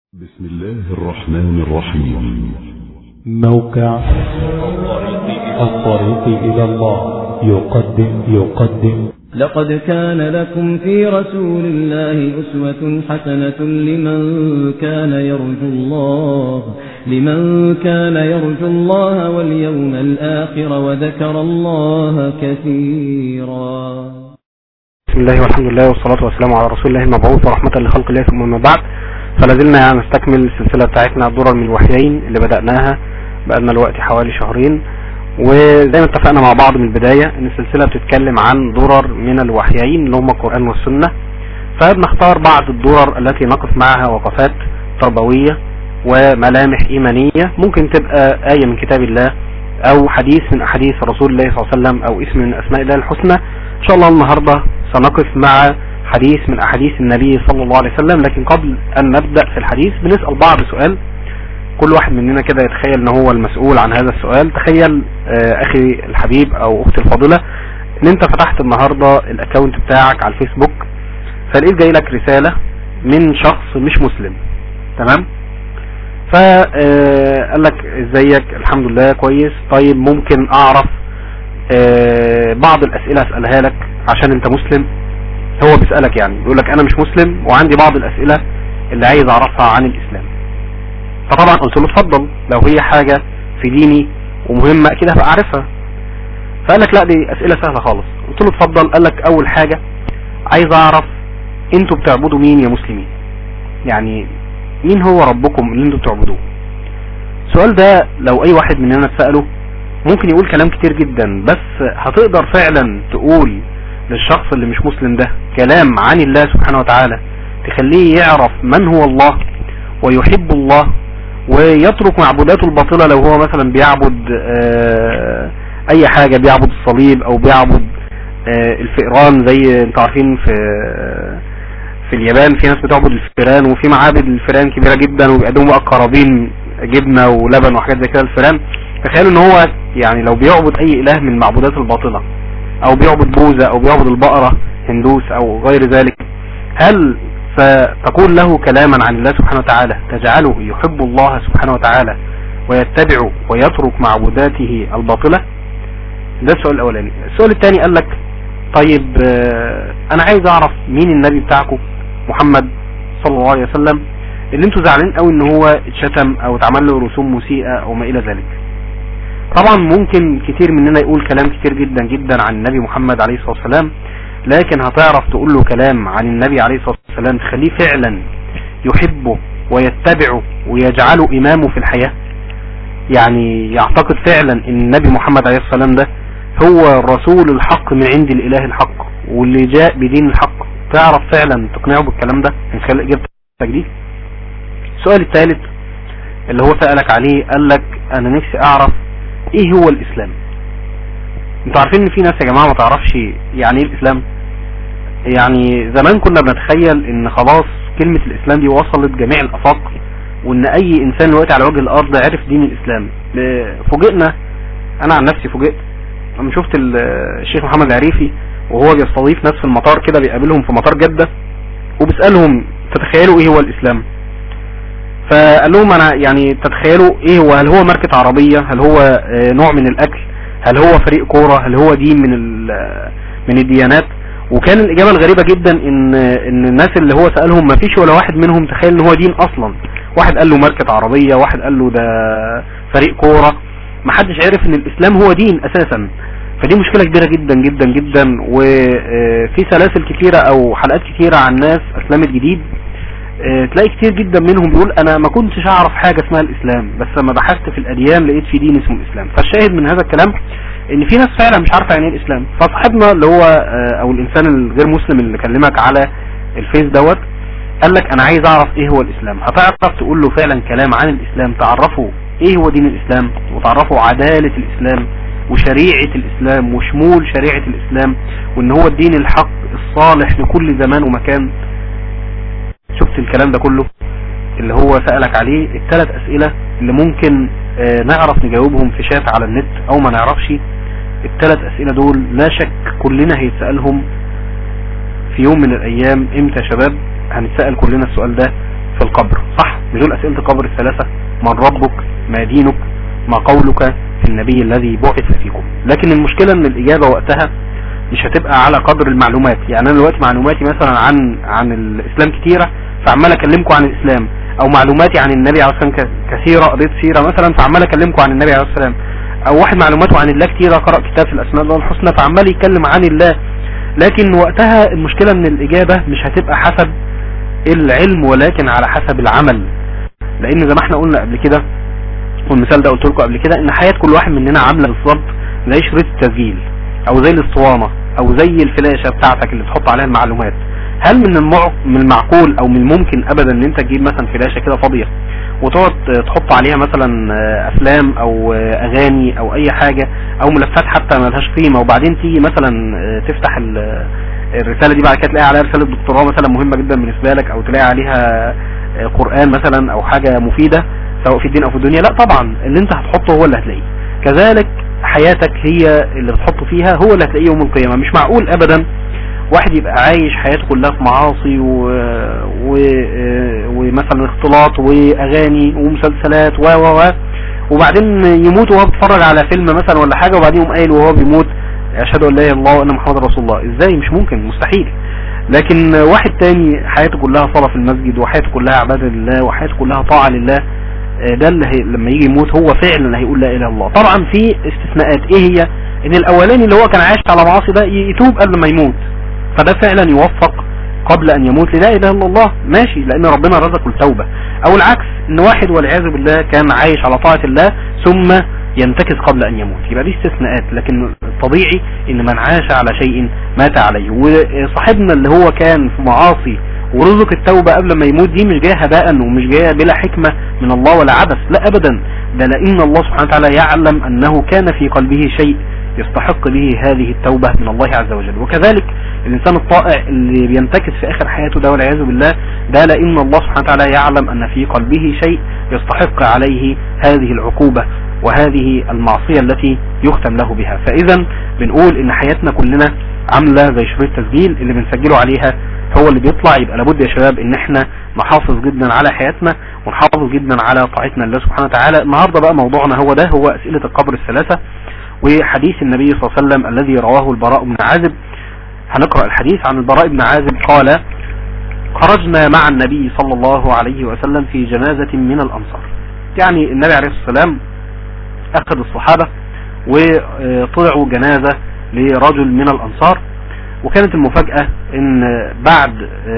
بسم الله الرحمن الرحيم موقع الطريق إلى الله يقدم يقدم لقد كان لكم في رسول الله أسوة حسنة لمن كان يرجو الله لمن كان يرجو الله واليوم الآخر وذكر الله كثيرا بسم الله والحمد لله والصلاة والسلام على رسول الله المبعوث ورحمة لخلق الله ثم ما بعد فلازلنا يعني نستكمل السلسلة بتاعتنا الدرر من الوحيين اللي بدأناها بقالنا الوقت حوالي شهرين وزي ما اتفقنا مع بعض من البداية ان السلسلة بتتكلم عن درر من الوحيين اللي هم القرآن والسنة فبنختار بعض الدرر التي نقف معها وقفات تربوية وملامح إيمانية ممكن تبقى آية من كتاب الله أو حديث من أحاديث رسول الله صلى الله عليه وسلم أو اسم من أسماء الله الحسنى إن شاء الله النهاردة سنقف مع حديث من أحاديث النبي صلى الله عليه وسلم لكن قبل أن نبدأ في الحديث بنسأل بعض سؤال كل واحد مننا كده يتخيل ان هو المسؤول عن هذا السؤال تخيل آه اخي الحبيب او اختي الفاضلة ان انت فتحت النهاردة الاكونت بتاعك على الفيسبوك فلقيت جاي لك رسالة من شخص مش مسلم تمام فقال لك ازيك الحمد لله كويس طيب ممكن اعرف آه بعض الاسئلة اسألها لك عشان انت مسلم هو بيسألك يعني يقول لك انا مش مسلم وعندي بعض الاسئلة اللي عايز اعرفها عن الاسلام فطبعا قلت له اتفضل لو هي حاجة في ديني ومهمة اكيد هبقى اعرفها فقال لك لا دي اسئلة سهلة خالص قلت له اتفضل قال لك اول حاجة عايز اعرف انتوا بتعبدوا مين يا مسلمين يعني مين هو ربكم اللي انتوا بتعبدوه السؤال ده لو اي واحد مننا اتسأله ممكن يقول كلام كتير جدا بس هتقدر فعلا تقول للشخص اللي مش مسلم ده كلام عن الله سبحانه وتعالى تخليه يعرف من هو الله ويحب الله ويترك معبوداته الباطلة لو هو مثلا بيعبد اي حاجة بيعبد الصليب او بيعبد الفئران زي انتوا عارفين في في اليابان في ناس بتعبد الفئران وفي معابد الفئران كبيرة جدا وبيقدموا بقى قرابين جبنة ولبن وحاجات زي كده الفئران تخيلوا ان هو يعني لو بيعبد اي اله من المعبودات الباطلة او بيعبد بوزة او بيعبد البقرة هندوس او غير ذلك هل فتقول له كلاما عن الله سبحانه وتعالى تجعله يحب الله سبحانه وتعالى ويتبع ويترك معبوداته الباطلة ده السؤال الاولاني السؤال الثاني قال لك طيب انا عايز اعرف مين النبي بتاعكم محمد صلى الله عليه وسلم اللي انتوا زعلانين قوي ان هو اتشتم او اتعمل له رسوم مسيئة او ما الى ذلك طبعا ممكن كتير مننا يقول كلام كتير جدا جدا عن النبي محمد عليه الصلاة والسلام لكن هتعرف تقول له كلام عن النبي عليه الصلاة والسلام تخليه فعلا يحبه ويتبعه ويجعله إمامه في الحياة يعني يعتقد فعلا ان النبي محمد عليه الصلاة والسلام ده هو الرسول الحق من عند الإله الحق واللي جاء بدين الحق تعرف فعلا تقنعه بالكلام ده من خلال إجابتك دي السؤال الثالث اللي هو سألك عليه قال لك أنا نفسي أعرف إيه هو الإسلام انتوا عارفين ان في ناس يا جماعة ما تعرفش يعني ايه الاسلام يعني زمان كنا بنتخيل ان خلاص كلمة الاسلام دي وصلت جميع الافاق وان اي انسان دلوقتي على وجه الارض عرف دين الاسلام فوجئنا انا عن نفسي فوجئت لما شفت الشيخ محمد العريفي وهو بيستضيف ناس في المطار كده بيقابلهم في مطار جدة وبيسألهم تتخيلوا ايه هو الاسلام فقال لهم انا يعني تتخيلوا ايه هو هل هو ماركة عربية هل هو نوع من الاكل هل هو فريق كورة هل هو دين من من الديانات وكان الاجابة الغريبة جدا ان ان الناس اللي هو سألهم ما فيش ولا واحد منهم تخيل ان هو دين اصلا واحد قال له ماركة عربية واحد قال له ده فريق كورة ما حدش عرف ان الاسلام هو دين اساسا فدي مشكلة كبيرة جدا جدا جدا وفي سلاسل كتيرة او حلقات كتيرة عن ناس اسلمت جديد تلاقي كتير جدا منهم بيقول انا ما كنتش اعرف حاجة اسمها الاسلام بس لما بحثت في الاديان لقيت في دين اسمه الاسلام فالشاهد من هذا الكلام ان في ناس فعلا مش عارفة يعني ايه الاسلام فصاحبنا اللي هو او الانسان الغير مسلم اللي كلمك على الفيس دوت قال لك انا عايز اعرف ايه هو الاسلام هتعرف تقول له فعلا كلام عن الاسلام تعرفه ايه هو دين الاسلام وتعرفه عدالة الاسلام وشريعة الاسلام وشمول شريعة الاسلام وان هو الدين الحق الصالح لكل زمان ومكان شفت الكلام ده كله اللي هو سألك عليه الثلاث اسئلة اللي ممكن اه نعرف نجاوبهم في شات على النت او ما نعرفش الثلاث اسئلة دول لا شك كلنا هيتسألهم في يوم من الايام امتى يا شباب هنتسأل كلنا السؤال ده في القبر صح مش دول اسئلة القبر الثلاثة من ربك ما دينك ما قولك في النبي الذي بعث فيكم لكن المشكلة ان الاجابة وقتها مش هتبقى على قدر المعلومات يعني انا دلوقتي معلوماتي مثلا عن عن الاسلام كتيرة فعمال اكلمكم عن الاسلام او معلوماتي عن النبي عليه الصلاه والسلام كثيره قريت سيره مثلا فعمال اكلمكم عن النبي عليه الصلاه والسلام او واحد معلوماته عن الله كتيره قرأ كتاب في الاسماء الله الحسنى فعمال يتكلم عن الله لكن وقتها المشكله ان الاجابه مش هتبقى حسب العلم ولكن على حسب العمل لان زي ما احنا قلنا قبل كده والمثال ده قلت لكم قبل كده ان حياه كل واحد مننا عامله بالظبط زي شريط التسجيل او زي الاسطوانه او زي الفلاشه بتاعتك اللي تحط عليها المعلومات هل من المع... من المعقول او من الممكن ابدا ان انت تجيب مثلا فلاشة كده فاضية وتقعد تحط عليها مثلا افلام او اغاني او اي حاجة او ملفات حتى ملهاش قيمة وبعدين تيجي مثلا تفتح الرسالة دي بعد كده تلاقي عليها رسالة دكتوراه مثلا مهمة جدا بالنسبة لك او تلاقي عليها قرآن مثلا او حاجة مفيدة سواء في الدين او في الدنيا لا طبعا اللي انت هتحطه هو اللي هتلاقيه كذلك حياتك هي اللي بتحطه فيها هو اللي هتلاقيه يوم القيامة مش معقول ابدا واحد يبقى عايش حياته كلها في معاصي و... و... ومثلا اختلاط واغاني ومسلسلات و و و وبعدين يموت وهو بيتفرج على فيلم مثلا ولا حاجة وبعدين يقوم قايل وهو بيموت اشهد ان لا اله الا الله وان محمد رسول الله ازاي مش ممكن مستحيل لكن واحد تاني حياته كلها صلاة في المسجد وحياته كلها عبادة لله وحياته كلها طاعة لله ده اللي هي لما يجي يموت هو فعلا هيقول لا اله الا الله طبعا في استثناءات ايه هي ان الاولاني اللي هو كان عايش على معاصي ده يتوب قبل ما يموت فده فعلا يوفق قبل ان يموت لا اله الا الله ماشي لان ربنا رزقه التوبة او العكس ان واحد والعياذ بالله كان عايش على طاعة الله ثم ينتكس قبل ان يموت يبقى دي استثناءات لكن الطبيعي ان من عاش على شيء مات عليه وصاحبنا اللي هو كان في معاصي ورزق التوبة قبل ما يموت دي مش جاية هباء ومش جاية بلا حكمة من الله ولا عبث لا ابدا ده لان الله سبحانه وتعالى يعلم انه كان في قلبه شيء يستحق به هذه التوبة من الله عز وجل وكذلك الإنسان الطائع اللي بينتكس في آخر حياته ده والعياذ بالله ده لأن الله سبحانه وتعالى يعلم أن في قلبه شيء يستحق عليه هذه العقوبة وهذه المعصية التي يختم له بها فإذا بنقول إن حياتنا كلنا عاملة زي شريط تسجيل اللي بنسجله عليها هو اللي بيطلع يبقى لابد يا شباب ان احنا نحافظ جدا على حياتنا ونحافظ جدا على طاعتنا لله سبحانه وتعالى النهاردة بقى موضوعنا هو ده هو اسئلة القبر الثلاثة وحديث النبي صلى الله عليه وسلم الذي رواه البراء بن عازب هنقرأ الحديث عن البراء بن عازب قال خرجنا مع النبي صلى الله عليه وسلم في جنازة من الأنصار يعني النبي عليه الصلاة والسلام أخذ الصحابة وطلعوا جنازة لرجل من الأنصار وكانت المفاجأة ان بعد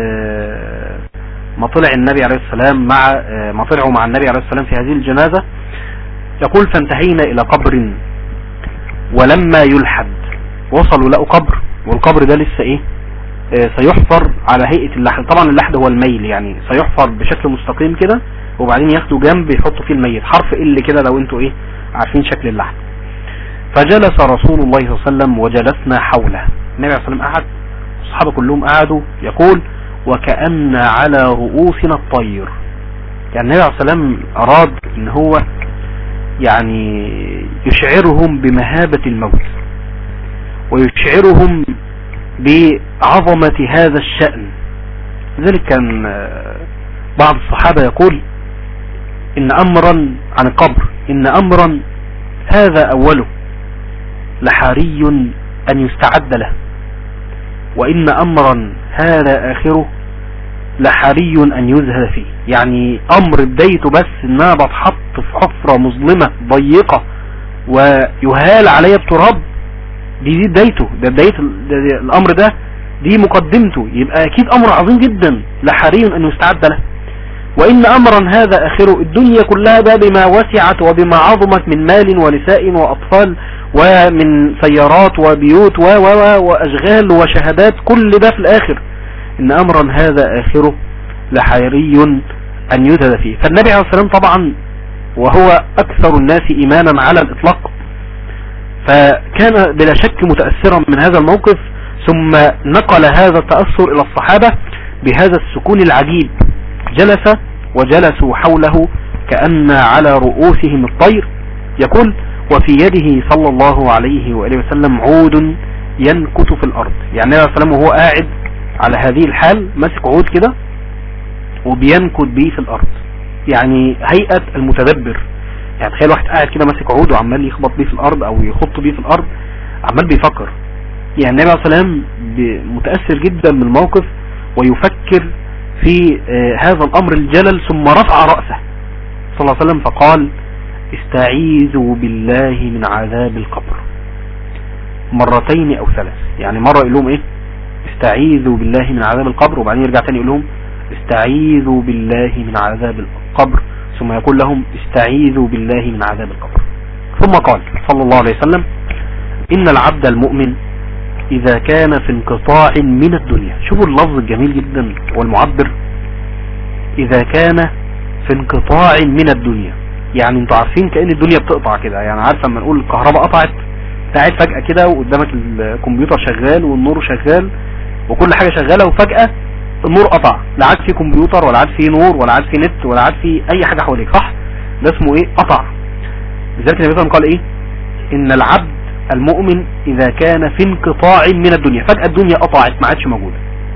ما طلع النبي عليه السلام مع ما طلعوا مع النبي عليه السلام في هذه الجنازة يقول فانتهينا الى قبر ولما يلحد وصلوا لقوا قبر والقبر ده لسه ايه سيحفر على هيئة اللحد طبعا اللحد هو الميل يعني سيحفر بشكل مستقيم كده وبعدين ياخدوا جنب يحطوا فيه الميت حرف ال كده لو انتوا ايه عارفين شكل اللحد فجلس رسول الله صلى الله عليه وسلم وجلسنا حوله النبي عليه الصلاة والسلام قعد الصحابة كلهم قعدوا يقول وكأن على رؤوسنا الطير يعني النبي عليه الصلاة والسلام أراد ان هو يعني يشعرهم بمهابة الموت ويشعرهم بعظمة هذا الشأن لذلك كان بعض الصحابة يقول إن أمرا عن القبر إن أمرا هذا أوله لحري أن يستعد له وإن أمرا هذا آخره لحري أن يزهد فيه يعني أمر بدايته بس إن أنا بتحط في حفرة مظلمة ضيقة ويهال علي التراب دي دي بدايته ده بداية الأمر ده دي مقدمته يبقى أكيد أمر عظيم جدا لحري أن يستعد له وإن أمرا هذا آخره الدنيا كلها بقى بما وسعت وبما عظمت من مال ونساء وأطفال ومن سيارات وبيوت و و وأشغال وشهادات كل ده في الآخر إن أمرا هذا آخره لحيري أن يذهب فيه فالنبي عليه السلام طبعا وهو أكثر الناس إيمانا على الإطلاق فكان بلا شك متأثرا من هذا الموقف ثم نقل هذا التأثر إلى الصحابة بهذا السكون العجيب جلس وجلسوا حوله كأن على رؤوسهم الطير يقول وفي يده صلى الله عليه وآله وسلم عود ينكت في الأرض يعني النبي عليه السلام وهو قاعد على هذه الحال ماسك عود كده وبينكت بيه في الأرض يعني هيئة المتدبر يعني تخيل واحد قاعد كده ماسك عود وعمال يخبط بيه في الارض او يخط بيه في الارض عمال بيفكر يعني النبي عليه الصلاة والسلام ب- متأثر جدا من الموقف ويفكر في آه، هذا الامر الجلل ثم رفع رأسه صلى الله عليه وسلم فقال استعيذوا بالله من عذاب القبر مرتين او ثلاث يعني مرة يقول لهم ايه استعيذوا بالله من عذاب القبر وبعدين يرجع تاني يقول لهم استعيذوا بالله من عذاب القبر ثم يقول لهم استعيذوا بالله من عذاب القبر ثم قال صلى الله عليه وسلم إن العبد المؤمن إذا كان في انقطاع من الدنيا شوفوا اللفظ الجميل جدا والمعبر إذا كان في انقطاع من الدنيا يعني انتوا عارفين كأن الدنيا بتقطع كده يعني عارفه لما نقول الكهرباء قطعت قاعد فجأة كده وقدامك الكمبيوتر شغال والنور شغال وكل حاجة شغالة وفجأة النور قطع لا عاد في كمبيوتر ولا عاد في نور ولا عاد في نت ولا عاد في اي حاجة حواليك صح ده اسمه ايه قطع لذلك النبي صلى الله عليه وسلم قال ايه ان العبد المؤمن اذا كان في انقطاع من الدنيا فجأة الدنيا قطعت ما عادش موجودة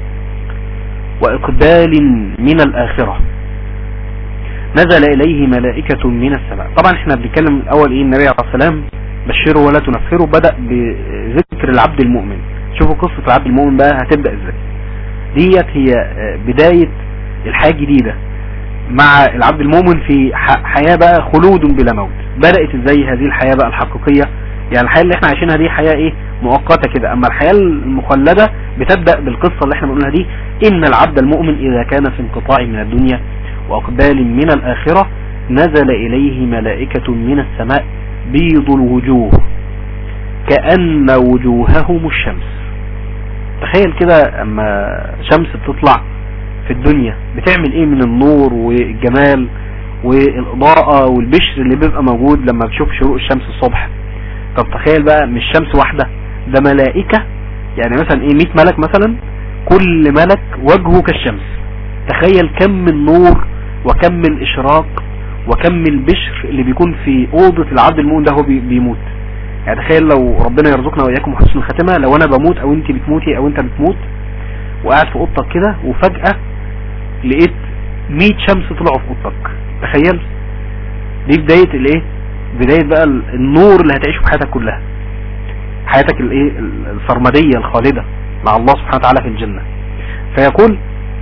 واقبال من الاخرة نزل اليه ملائكة من السماء طبعا احنا بنتكلم الاول ايه النبي عليه الصلاة والسلام بشره ولا تنفره بدأ بذكر العبد المؤمن شوفوا قصة العبد المؤمن بقى هتبدأ ازاي ديت هي بداية الحياة الجديدة مع العبد المؤمن في حياة بقى خلود بلا موت بدأت ازاي هذه الحياة بقى الحقيقية يعني الحياة اللي احنا عايشينها دي حياة ايه مؤقتة كده اما الحياة المخلدة بتبدأ بالقصة اللي احنا بنقولها دي ان العبد المؤمن اذا كان في انقطاع من الدنيا واقبال من الاخرة نزل اليه ملائكة من السماء بيض الوجوه كأن وجوههم الشمس تخيل كده اما شمس بتطلع في الدنيا بتعمل ايه من النور والجمال والاضاءة والبشر اللي بيبقى موجود لما بتشوف شروق الشمس الصبح طب تخيل بقى مش شمس واحدة ده ملائكة يعني مثلا ايه 100 ملك مثلا كل ملك وجهه كالشمس تخيل كم النور وكم الاشراق وكم البشر اللي بيكون في اوضة العبد المؤمن ده هو بيموت يعني تخيل لو ربنا يرزقنا واياكم حسن الخاتمة لو انا بموت او انت بتموتي او انت بتموت وقاعد في اوضتك كده وفجأة لقيت 100 شمس طلعوا في اوضتك تخيل دي بداية الايه بداية بقى النور اللي هتعيشه في حياتك كلها حياتك الايه السرمدية الخالدة مع الله سبحانه وتعالى في الجنة فيقول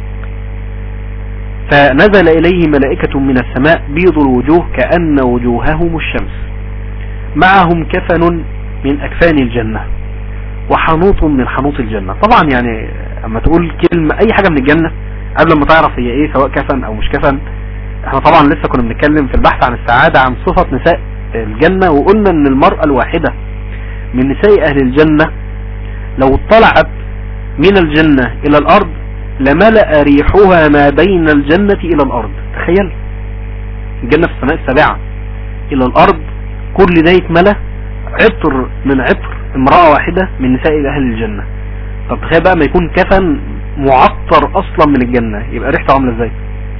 فنزل إليه ملائكة من السماء بيض الوجوه كأن وجوههم الشمس معهم كفن من أكفان الجنة وحنوط من حنوط الجنة طبعا يعني اما تقول كلمة اي حاجة من الجنة قبل ما تعرف هي ايه سواء كفن او مش كفن احنا طبعا لسه كنا بنتكلم في البحث عن السعادة عن صفة نساء الجنة وقلنا ان المرأة الواحدة من نساء اهل الجنة لو اطلعت من الجنة الى الارض لملأ ريحها ما بين الجنة الى الارض تخيل الجنة في السماء السابعة الى الارض كل ده يتملى عطر من عطر امرأة واحدة من نساء اهل الجنة طب تخيل بقى ما يكون كفن معطر اصلا من الجنة يبقى ريحته عاملة ازاي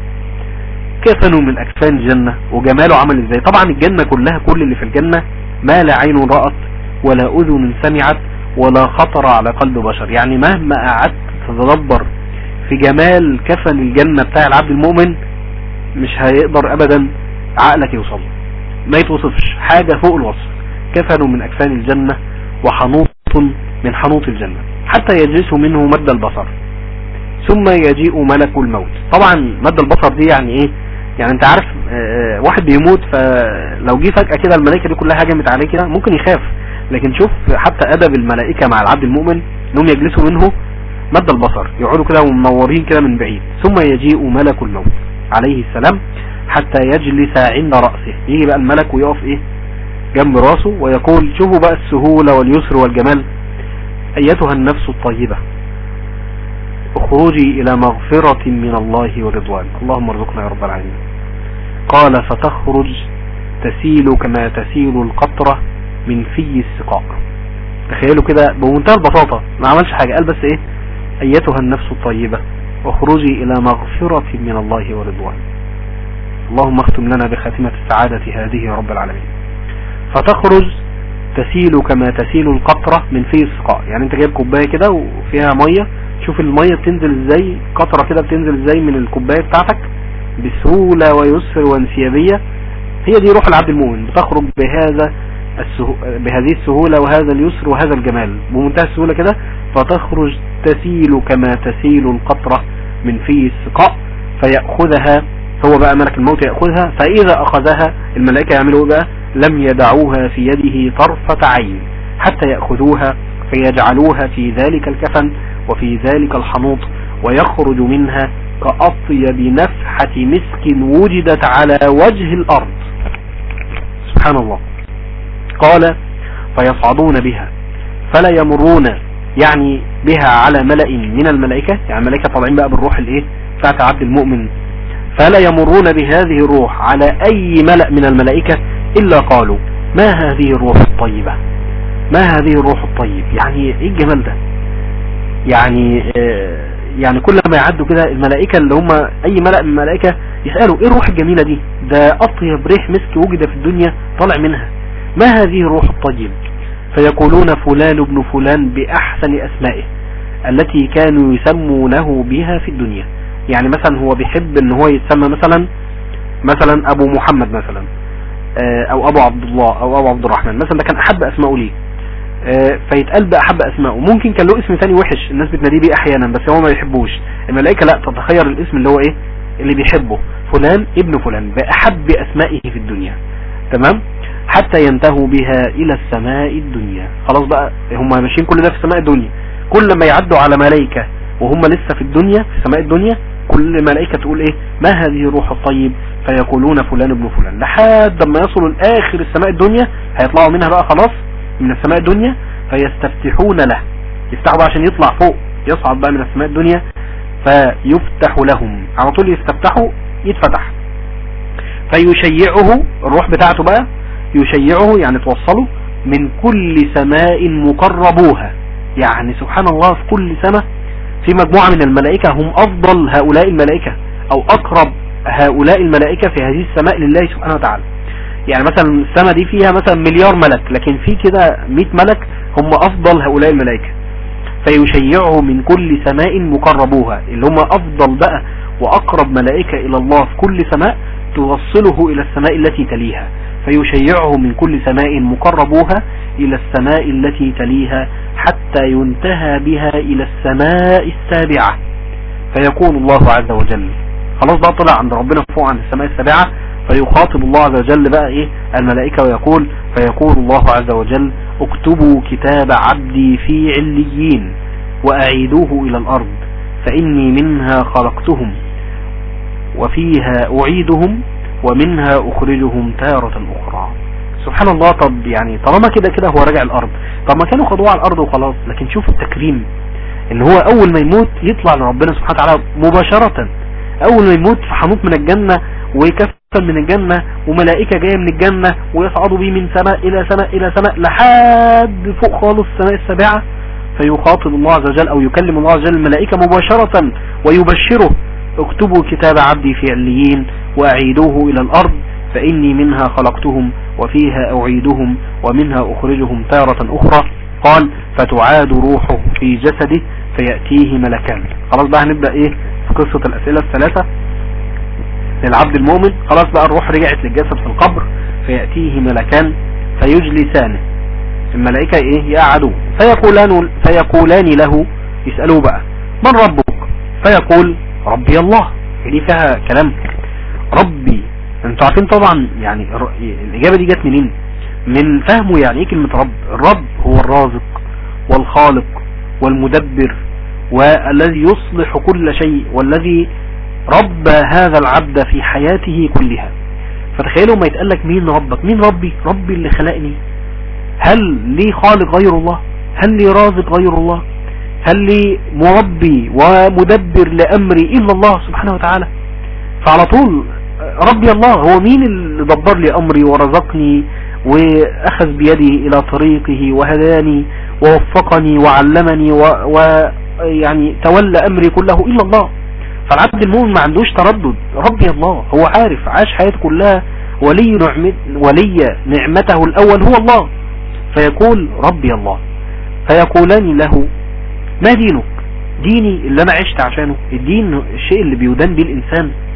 كفنه من اكفان الجنة وجماله عمل ازاي طبعا الجنة كلها كل اللي في الجنة ما لا عين رأت ولا اذن سمعت ولا خطر على قلب بشر يعني مهما قعدت تتدبر في جمال كفن الجنة بتاع العبد المؤمن مش هيقدر ابدا عقلك يوصل ما يتوصفش حاجة فوق الوصف كفنوا من اكفان الجنة وحنوط من حنوط الجنة حتى يجلس منه مد البصر ثم يجيء ملك الموت طبعا مد البصر دي يعني ايه يعني انت عارف اه واحد بيموت فلو جه فجأة كده الملائكة دي كلها هجمت عليه كده ممكن يخاف لكن شوف حتى ادب الملائكة مع العبد المؤمن انهم يجلسوا منه مد البصر يقعدوا كده ومنورين كده من بعيد ثم يجيء ملك الموت عليه السلام حتى يجلس عند رأسه يجي بقى الملك ويقف ايه جنب راسه ويقول شوفوا بقى السهولة واليسر والجمال ايتها النفس الطيبة اخرجي الى مغفرة من الله ورضوان اللهم ارزقنا يا رب العالمين قال فتخرج تسيل كما تسيل القطرة من في السقاء تخيلوا كده بمنتهى البساطة ما عملش حاجة قال بس ايه ايتها النفس الطيبة اخرجي الى مغفرة من الله ورضوان اللهم اختم لنا بخاتمة السعادة هذه يا رب العالمين فتخرج تسيل كما تسيل القطرة من في السقاء يعني انت جايب كوباية كده وفيها مية شوف المية بتنزل ازاي قطرة كده بتنزل ازاي من الكوباية بتاعتك بسهولة ويسر وانسيابية هي دي روح العبد المؤمن بتخرج بهذا السهو... بهذه السهولة وهذا اليسر وهذا الجمال بمنتهى السهولة كده فتخرج تسيل كما تسيل القطرة من في السقاء فيأخذها هو بقى ملك الموت يأخذها فإذا أخذها الملائكة يعملوا بقى لم يدعوها في يده طرفة عين حتى يأخذوها فيجعلوها في ذلك الكفن وفي ذلك الحنوط ويخرج منها كأطيب نفحة مسك وجدت على وجه الأرض سبحان الله قال فيصعدون بها فلا يمرون يعني بها على ملأ من الملائكة يعني الملائكة طالعين بقى بالروح الايه بتاعت عبد المؤمن فلا يمرون بهذه الروح على اي ملأ من الملائكة الا قالوا ما هذه الروح الطيبة ما هذه الروح الطيب يعني ايه الجمال ده يعني آه يعني كل ما يعدوا كده الملائكة اللي هم اي ملأ من الملائكة يسألوا ايه الروح الجميلة دي ده اطيب ريح مسك وجد في الدنيا طالع منها ما هذه الروح الطيب فيقولون فلان ابن فلان بأحسن أسمائه التي كانوا يسمونه بها في الدنيا يعني مثلا هو بيحب ان هو يتسمى مثلا مثلا ابو محمد مثلا او ابو عبد الله او ابو عبد الرحمن مثلا ده كان احب اسمائه ليه فيتقال بأحب اسمائه ممكن كان له اسم ثاني وحش الناس بتناديه بيه احيانا بس هو ما يحبوش الملائكة لا تتخير الاسم اللي هو ايه اللي بيحبه فلان ابن فلان بأحب اسمائه في الدنيا تمام حتى ينتهوا بها الى السماء الدنيا خلاص بقى هم ماشيين كل ده في السماء الدنيا كل ما يعدوا على ملائكة وهم لسه في الدنيا في سماء الدنيا كل ملائكة تقول ايه ما هذه الروح الطيب فيقولون فلان ابن فلان لحد ما يصلوا لاخر السماء الدنيا هيطلعوا منها بقى خلاص من السماء الدنيا فيستفتحون له يفتحوا بقى عشان يطلع فوق يصعد بقى من السماء الدنيا فيفتح لهم على طول يستفتحوا يتفتح فيشيعه الروح بتاعته بقى يشيعه يعني توصله من كل سماء مقربوها يعني سبحان الله في كل سماء في مجموعة من الملائكة هم أفضل هؤلاء الملائكة أو أقرب هؤلاء الملائكة في هذه السماء لله سبحانه وتعالى يعني مثلا السماء دي فيها مثلا مليار ملك لكن في كده 100 ملك هم أفضل هؤلاء الملائكة فيشيعه من كل سماء مقربوها اللي هم أفضل بقى وأقرب ملائكة إلى الله في كل سماء توصله إلى السماء التي تليها فيشيعه من كل سماء مقربوها إلى السماء التي تليها حتى ينتهى بها إلى السماء السابعة فيقول الله عز وجل خلاص بقى طلع عند ربنا فوق عن السماء السابعة فيخاطب الله عز وجل بقى ايه الملائكة ويقول فيقول الله عز وجل اكتبوا كتاب عبدي في عليين وأعيدوه إلى الأرض فإني منها خلقتهم وفيها أعيدهم ومنها أخرجهم تارة أخرى سبحان الله طب يعني طالما كده كده هو راجع الأرض طب ما كانوا خدوه على الأرض وخلاص لكن شوف التكريم ان هو أول ما يموت يطلع لربنا سبحانه وتعالى مباشرة أول ما يموت في حنوط من الجنة ويكفل من الجنة وملائكة جاية من الجنة ويصعدوا بيه من سماء إلى سماء إلى سماء لحد فوق خالص السماء السابعة فيخاطب الله عز وجل أو يكلم الله عز وجل الملائكة مباشرة ويبشره اكتبوا كتاب عبدي في عليين وأعيدوه إلى الأرض فإني منها خلقتهم وفيها أعيدهم ومنها أخرجهم تارة أخرى قال فتعاد روحه في جسده فيأتيه ملكان خلاص بقى هنبدأ ايه في قصة الأسئلة الثلاثة للعبد المؤمن خلاص بقى الروح رجعت للجسد في القبر فيأتيه ملكان فيجلسانه الملائكة ايه يقعدوه فيقولان, فيقولان له يسألوه بقى من ربك فيقول ربي الله دي فيها كلام ربي انتوا عارفين طبعا يعني الاجابة دي جت منين من فهمه يعني ايه كلمة رب الرب هو الرازق والخالق والمدبر والذي يصلح كل شيء والذي ربى هذا العبد في حياته كلها فتخيلوا ما يتقالك مين ربك مين ربي ربي اللي خلقني هل لي خالق غير الله هل لي رازق غير الله هل لي مربي ومدبر لأمري إلا الله سبحانه وتعالى فعلى طول ربي الله هو مين اللي دبر لي أمري ورزقني وأخذ بيدي إلى طريقه وهداني ووفقني وعلمني ويعني تولى أمري كله إلا الله فالعبد المؤمن ما عندوش تردد ربي الله هو عارف عاش حياته كلها ولي, نعمت ولي نعمته الأول هو الله فيقول ربي الله فيقولان له ما دينك ديني اللي انا عشت عشانه الدين الشيء اللي بيدان بيه الانسان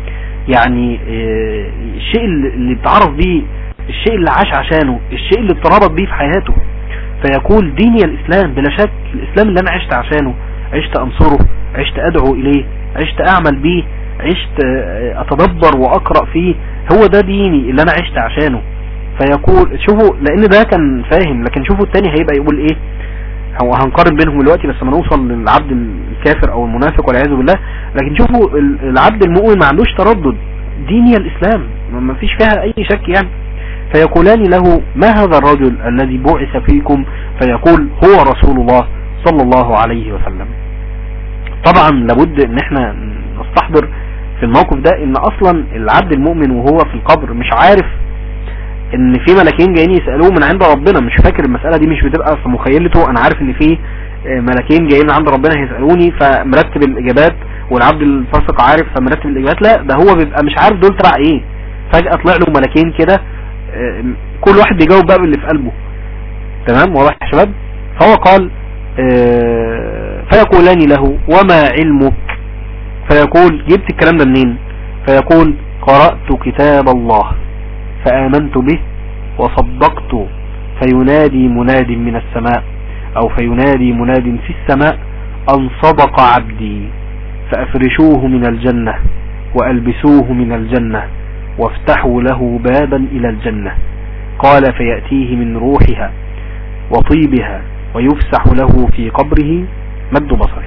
يعني آه، الشيء اللي اللي اتعرف بيه الشيء اللي عاش عشانه الشيء اللي اتربط بيه في حياته فيقول ديني الإسلام بلا شك الإسلام اللي أنا عشت عشانه عشت أنصره عشت أدعو إليه عشت أعمل بيه عشت آه، أتدبر وأقرأ فيه هو ده ديني اللي أنا عشت عشانه فيقول شوفوا لأن ده كان فاهم لكن شوفوا التاني هيبقى يقول إيه هو هنقارن بينهم دلوقتي بس ما نوصل للعبد الكافر او المنافق والعياذ بالله لكن شوفوا ال- العبد المؤمن ما عندوش تردد ديني الاسلام ما- ما فيش فيها اي شك يعني فيقولان له ما هذا الرجل الذي بعث فيكم فيقول هو رسول الله صلى الله عليه وسلم طبعا لابد ان احنا نستحضر في الموقف ده ان اصلا العبد المؤمن وهو في القبر مش عارف ان في ملاكين جايين يسألوه من عند ربنا مش فاكر المسألة دي مش بتبقى في مخيلته انا عارف ان في آه، ملاكين جايين من عند ربنا هيسألوني فمرتب الاجابات والعبد الفاسق عارف فمرتب الاجابات لا ده هو بيبقى مش عارف دول تبع ايه فجأة طلع له ملاكين كده آه، كل واحد بيجاوب بقى باللي في قلبه تمام واضح يا شباب فهو قال آه، فيقولان له وما علمك فيقول جبت الكلام ده منين فيقول قرأت كتاب الله فآمنت به وصدقت فينادي مناد من السماء أو فينادي مناد في السماء أن صدق عبدي فأفرشوه من الجنة وألبسوه من الجنة وافتحوا له بابا إلى الجنة قال فيأتيه من روحها وطيبها ويفسح له في قبره مد بصره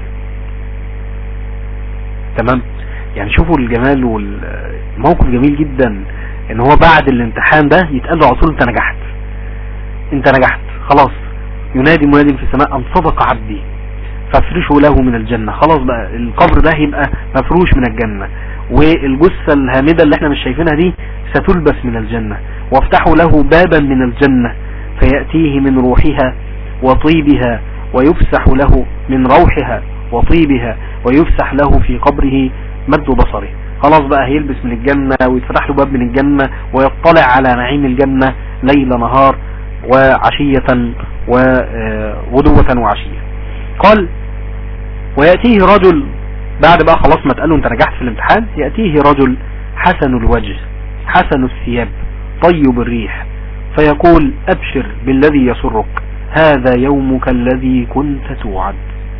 تمام يعني شوفوا الجمال والموقف جميل جدا ان هو بعد الامتحان ده يتقال له على طول انت نجحت انت نجحت خلاص ينادي منادي في السماء ان صدق عبدي فافرشوا له من الجنة خلاص بقى القبر ده هيبقى مفروش من الجنة والجثة الهامدة اللي احنا مش شايفينها دي ستلبس من الجنة وافتحوا له بابا من الجنة فيأتيه من روحها وطيبها ويفسح له من روحها وطيبها ويفسح له في قبره مد بصره خلاص بقى هيلبس من الجنة ويتفتح له باب من الجنة ويطلع على نعيم الجنة ليل نهار وعشية وغدوة وعشية قال ويأتيه رجل بعد بقى خلاص ما تقاله انت نجحت في الامتحان يأتيه رجل حسن الوجه حسن الثياب طيب الريح فيقول أبشر بالذي يسرك هذا يومك الذي كنت توعد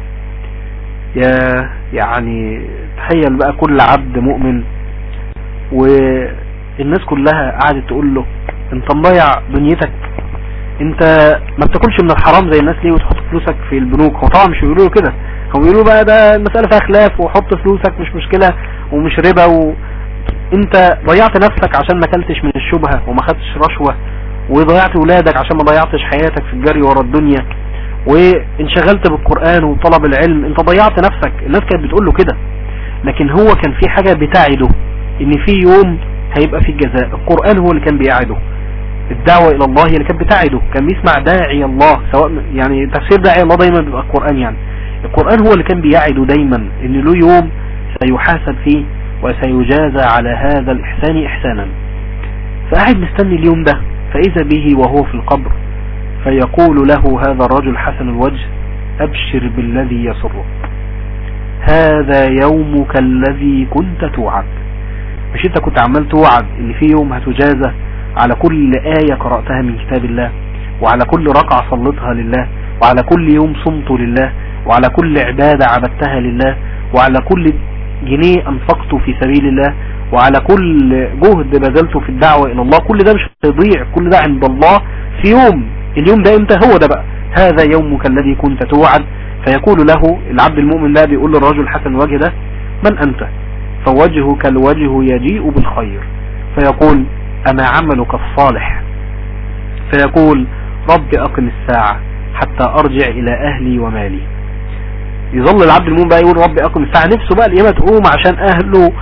يا يعني تخيل بقى كل عبد مؤمن والناس كلها قعدت تقول له انت مضيع دنيتك انت ما بتاكلش من الحرام زي الناس ليه وتحط فلوسك في البنوك هو طبعا مش بيقولوا له كده هم بيقولوا بقى ده المسألة فيها خلاف وحط فلوسك مش مشكلة ومش ربا و... انت ضيعت نفسك عشان ما اكلتش من الشبهة وما خدتش رشوة وضيعت ولادك عشان ما ضيعتش حياتك في الجري ورا الدنيا وانشغلت بالقرآن وطلب العلم انت ضيعت نفسك الناس كانت بتقول له كده لكن هو كان في حاجة بتعده ان في يوم هيبقى في الجزاء القرآن هو اللي كان بيعده الدعوة الى الله هي اللي كانت بتعده كان بيسمع داعي الله سواء يعني تفسير داعي الله دايما بيبقى القرآن يعني القرآن هو اللي كان بيعده دايما ان له يوم سيحاسب فيه وسيجازى على هذا الإحسان إحسانا فقاعد مستني اليوم ده فإذا به وهو في القبر فيقول له هذا الرجل حسن الوجه أبشر بالذي يسرك هذا يومك الذي كنت توعد مش انت كنت عمال توعد ان في يوم هتجازى على كل آية قرأتها من كتاب الله وعلى كل ركعة صلتها لله وعلى كل يوم صمت لله وعلى كل عبادة عبدتها لله وعلى كل جنيه أنفقته في سبيل الله وعلى كل جهد بذلته في الدعوة إلى الله كل ده مش هيضيع كل ده عند الله في يوم اليوم ده امتى هو ده بقى هذا يومك الذي كنت توعد فيقول له العبد المؤمن ده بيقول للرجل حسن الوجه ده من أنت فوجهك الوجه يجيء بالخير فيقول أما عملك الصالح فيقول رب أقم الساعة حتى أرجع إلى أهلي ومالي يظل العبد المؤمن بقى يقول رب أقم الساعة نفسه بقى القيامة تقوم عشان أهله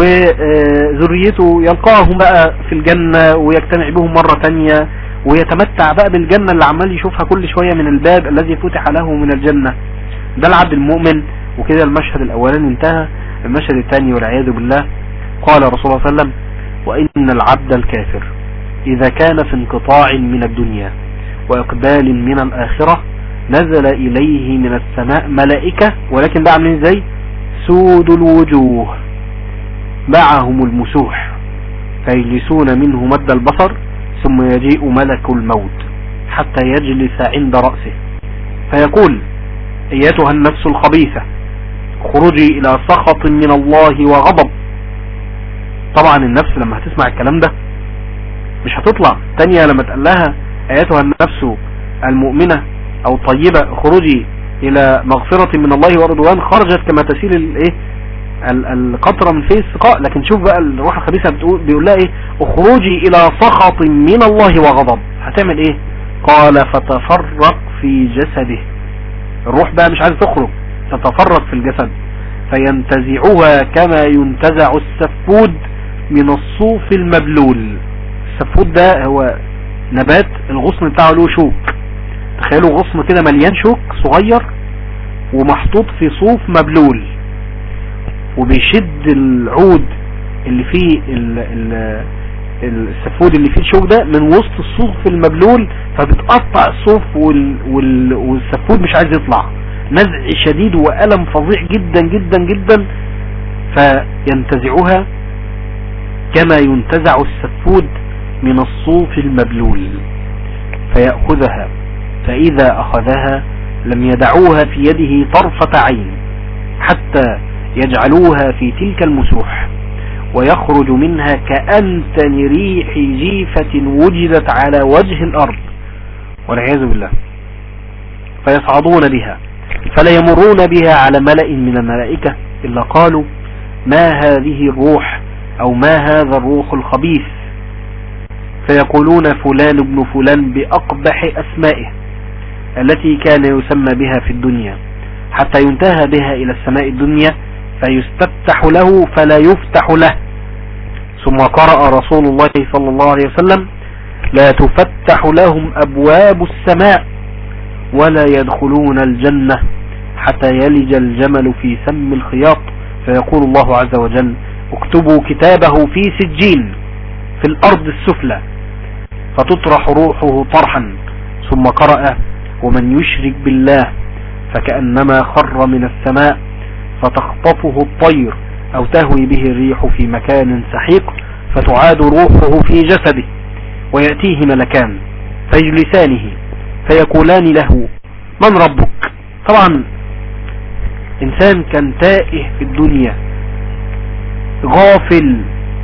وذريته يلقاهم بقى في الجنة ويجتمع بهم مرة تانية ويتمتع بقى بالجنة اللي عمال يشوفها كل شوية من الباب الذي فتح له من الجنة ده العبد المؤمن وكده المشهد الأولاني انتهى المشهد الثاني والعياذ بالله قال رسول الله صلى الله عليه وسلم وإن العبد الكافر إذا كان في انقطاع من الدنيا وإقبال من الآخرة نزل إليه من السماء ملائكة ولكن بقى عاملين ازاي سود الوجوه معهم المسوح فيجلسون منه مد البصر ثم يجيء ملك الموت حتى يجلس عند رأسه فيقول ايتها النفس الخبيثة خرجي الى سخط من الله وغضب طبعا النفس لما هتسمع الكلام ده مش هتطلع تانية لما تقال لها ايتها النفس المؤمنة او طيبة خرجي الى مغفرة من الله ورضوان خرجت كما تسيل الايه القطرة من في السقاء لكن شوف بقى الروح الخبيثة بتقول بيقول لها ايه اخرجي الى سخط من الله وغضب هتعمل ايه قال فتفرق في جسده الروح بقى مش عايزه تخرج تتفرق في الجسد فينتزعها كما ينتزع السفود من الصوف المبلول السفود ده هو نبات الغصن بتاعه له شوك تخيلوا غصن كده مليان شوك صغير ومحطوط في صوف مبلول وبيشد العود اللي فيه ال ال السفود اللي فيه الشوك ده من وسط الصوف المبلول فبتقطع الصوف وال وال والسفود مش عايز يطلع نزع شديد وألم فظيع جدا جدا جدا فينتزعها كما ينتزع السفود من الصوف المبلول فيأخذها فإذا أخذها لم يدعوها في يده طرفة عين حتى يجعلوها في تلك المسوح ويخرج منها كأنتن ريح جيفة وجدت على وجه الأرض والعياذ بالله فيصعدون بها فلا يمرون بها على ملأ من الملائكة إلا قالوا ما هذه الروح أو ما هذا الروح الخبيث فيقولون فلان ابن فلان بأقبح أسمائه التي كان يسمى بها في الدنيا حتى ينتهى بها إلى السماء الدنيا فيستفتح له فلا يفتح له ثم قرأ رسول الله صلى الله عليه وسلم لا تفتح لهم أبواب السماء ولا يدخلون الجنة حتى يلج الجمل في سم الخياط فيقول الله عز وجل اكتبوا كتابه في سجين في الأرض السفلى فتطرح روحه طرحا ثم قرأ ومن يشرك بالله فكأنما خر من السماء فتخطفه الطير أو تهوي به الريح في مكان سحيق فتعاد روحه في جسده ويأتيه ملكان فيجلسانه فيقولان له من ربك طبعا إنسان كان تائه في الدنيا غافل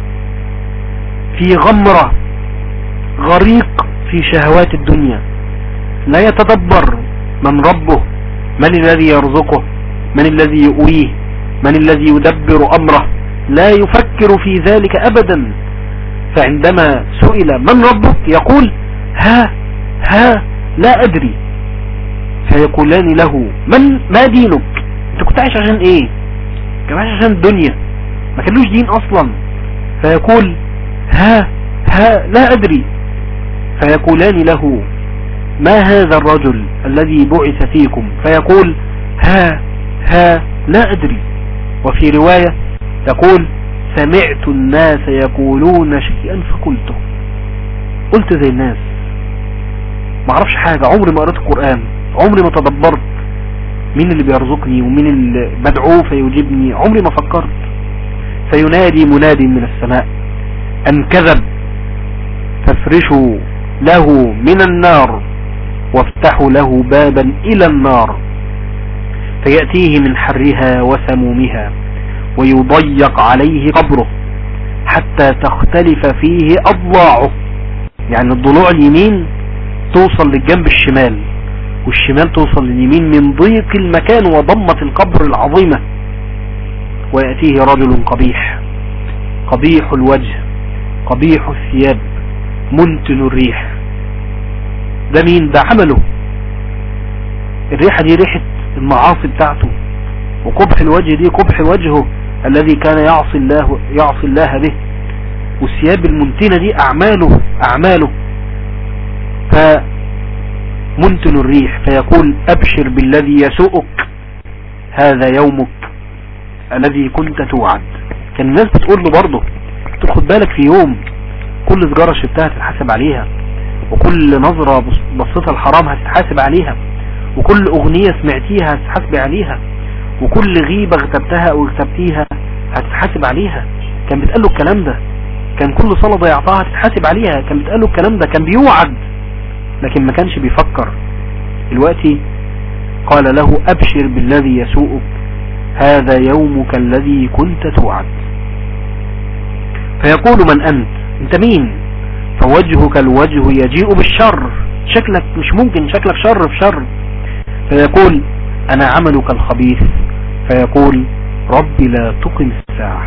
في غمرة غريق في شهوات الدنيا لا يتدبر من ربه من الذي يرزقه من الذي يؤويه من الذي يدبر أمره لا يفكر في ذلك أبدا فعندما سئل من ربك يقول ها ها لا أدري فيقولان له من ما دينك انت كنت عايش عشان ايه كنت عايش عشان الدنيا ما كانوش دين اصلا فيقول ها ها لا ادري فيقولان له ما هذا الرجل الذي بعث فيكم فيقول ها ها لا ادري وفي رواية يقول سمعت الناس يقولون شيئا فقلته قلت زي الناس ما اعرفش حاجة عمري ما قرأت القرآن عمري ما تدبرت مين اللي بيرزقني ومين اللي بدعوه فيجيبني عمري ما فكرت فينادي منادي من السماء ان كذب فافرشوا له من النار وافتحوا له بابا الى النار فيأتيه من حرها وسمومها ويضيق عليه قبره حتى تختلف فيه اضلاعه يعني الضلوع اليمين توصل للجنب الشمال والشمال توصل لليمين من ضيق المكان وضمة القبر العظيمة ويأتيه رجل قبيح قبيح الوجه قبيح الثياب منتن الريح ده مين ده عمله الريحة دي ريحة المعاصي بتاعته وقبح الوجه دي قبح وجهه الذي كان يعصي الله يعصي الله به والثياب المنتنة دي أعماله أعماله فمنتن الريح فيقول أبشر بالذي يسوءك هذا يومك الذي كنت توعد كان الناس بتقول له برضه تاخد بالك في يوم كل سجارة شربتها تتحاسب عليها وكل نظرة بصيتها الحرام هتتحاسب عليها وكل اغنية سمعتيها هتتحاسب عليها وكل غيبة اغتبتها او اغتبتيها هتتحاسب عليها كان بيتقال له الكلام ده كان كل صلاة ضيعتها هتتحاسب عليها كان بيتقال له الكلام ده كان بيوعد لكن ما كانش بيفكر دلوقتي قال له ابشر بالذي يسوءك هذا يومك الذي كنت توعد فيقول من انت انت مين فوجهك الوجه يجيء بالشر شكلك مش ممكن شكلك شر في شر فيقول انا عملك الخبيث فيقول ربي لا تقم الساعة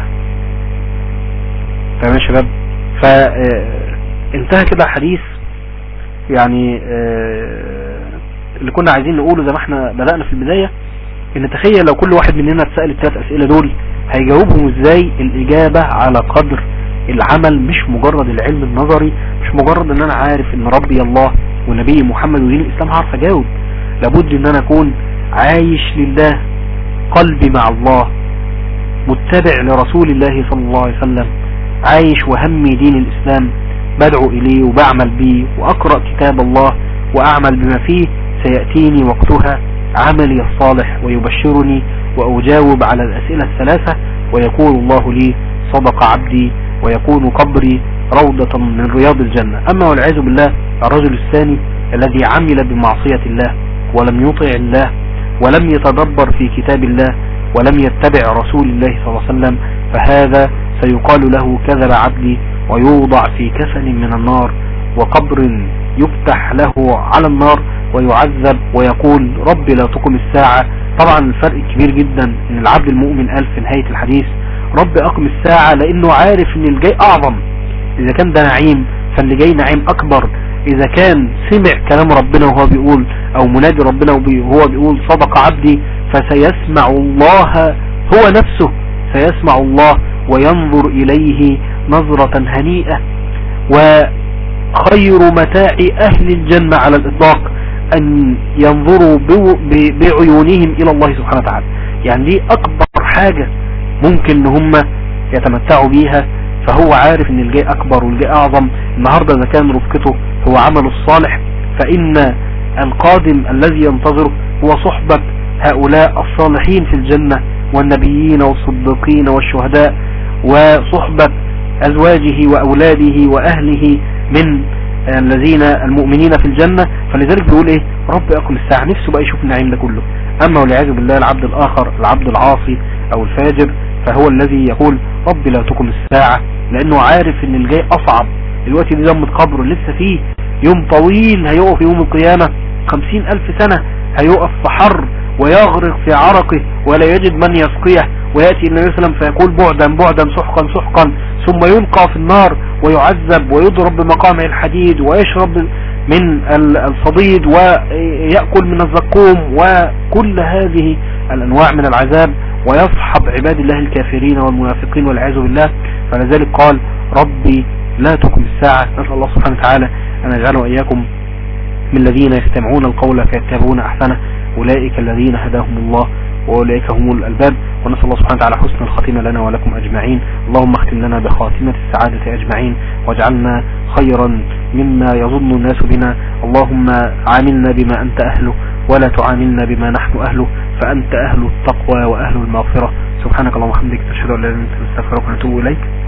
تمام يا شباب فانتهى كده حديث يعني اللي كنا عايزين نقوله زي ما احنا بدأنا في البداية ان تخيل لو كل واحد مننا اتسأل الثلاث اسئلة دول هيجاوبهم ازاي الاجابة على قدر العمل مش مجرد العلم النظري مش مجرد ان انا عارف ان ربي الله ونبي محمد ودين الاسلام هعرف اجاوب لابد ان انا اكون عايش لله قلبي مع الله متبع لرسول الله صلى الله عليه وسلم عايش وهمي دين الاسلام بدعو اليه وبعمل بيه واقرأ كتاب الله واعمل بما فيه سيأتيني وقتها عملي الصالح ويبشرني واجاوب على الاسئلة الثلاثة ويقول الله لي صدق عبدي ويكون قبري روضة من رياض الجنة اما والعياذ بالله الرجل الثاني الذي عمل بمعصية الله ولم يطع الله ولم يتدبر في كتاب الله ولم يتبع رسول الله صلى الله عليه وسلم فهذا سيقال له كذب عبدي ويوضع في كفن من النار وقبر يفتح له على النار ويعذب ويقول رب لا تقم الساعة طبعا الفرق كبير جدا ان العبد المؤمن قال في نهاية الحديث رب اقم الساعة لانه عارف ان الجاي اعظم اذا كان ده نعيم فاللي جاي نعيم اكبر اذا كان سمع كلام ربنا وهو بيقول او منادي ربنا وهو بيقول صدق عبدي فسيسمع الله هو نفسه سيسمع الله وينظر اليه نظرة هنيئة وخير متاع اهل الجنة على الاطلاق ان ينظروا بعيونهم الى الله سبحانه وتعالى يعني دي اكبر حاجة ممكن ان هم يتمتعوا بيها فهو عارف ان الجاي اكبر والجاي اعظم النهاردة اذا كان رفقته هو عمله الصالح فان القادم الذي ينتظره هو صحبة هؤلاء الصالحين في الجنة والنبيين والصديقين والشهداء وصحبة ازواجه واولاده واهله من الذين المؤمنين في الجنة فلذلك بيقول ايه رب اقم الساعة نفسه بقى يشوف النعيم ده كله اما والعياذ بالله العبد الاخر العبد العاصي او الفاجر فهو الذي يقول رب لا تقم الساعة لانه عارف ان الجاي اصعب الوقت دي ضمة قبره لسه فيه يوم طويل هيقف يوم القيامة خمسين الف سنة هيقف في حر ويغرق في عرقه ولا يجد من يسقيه ويأتي النبي صلى الله عليه وسلم فيقول بعدا بعدا سحقا سحقا ثم يلقى في النار ويعذب ويضرب بمقامع الحديد ويشرب من الصديد ويأكل من الزقوم وكل هذه الأنواع من العذاب ويصحب عباد الله الكافرين والمنافقين والعياذ بالله فلذلك قال ربي لا تقم الساعة نسأل الله سبحانه وتعالى أن يجعله وإياكم من الذين يستمعون القول فيتبعون أحسنه أولئك الذين هداهم الله وأولئك هم الألباب ونسأل الله سبحانه وتعالى حسن الخاتمة لنا ولكم أجمعين اللهم اختم لنا بخاتمة السعادة أجمعين واجعلنا خيرا مما يظن الناس بنا اللهم عاملنا بما أنت أهله ولا تعاملنا بما نحن أهله فأنت أهل التقوى وأهل المغفرة سبحانك اللهم وبحمدك نشهد أن لا إله إلا أنت نستغفرك ونتوب إليك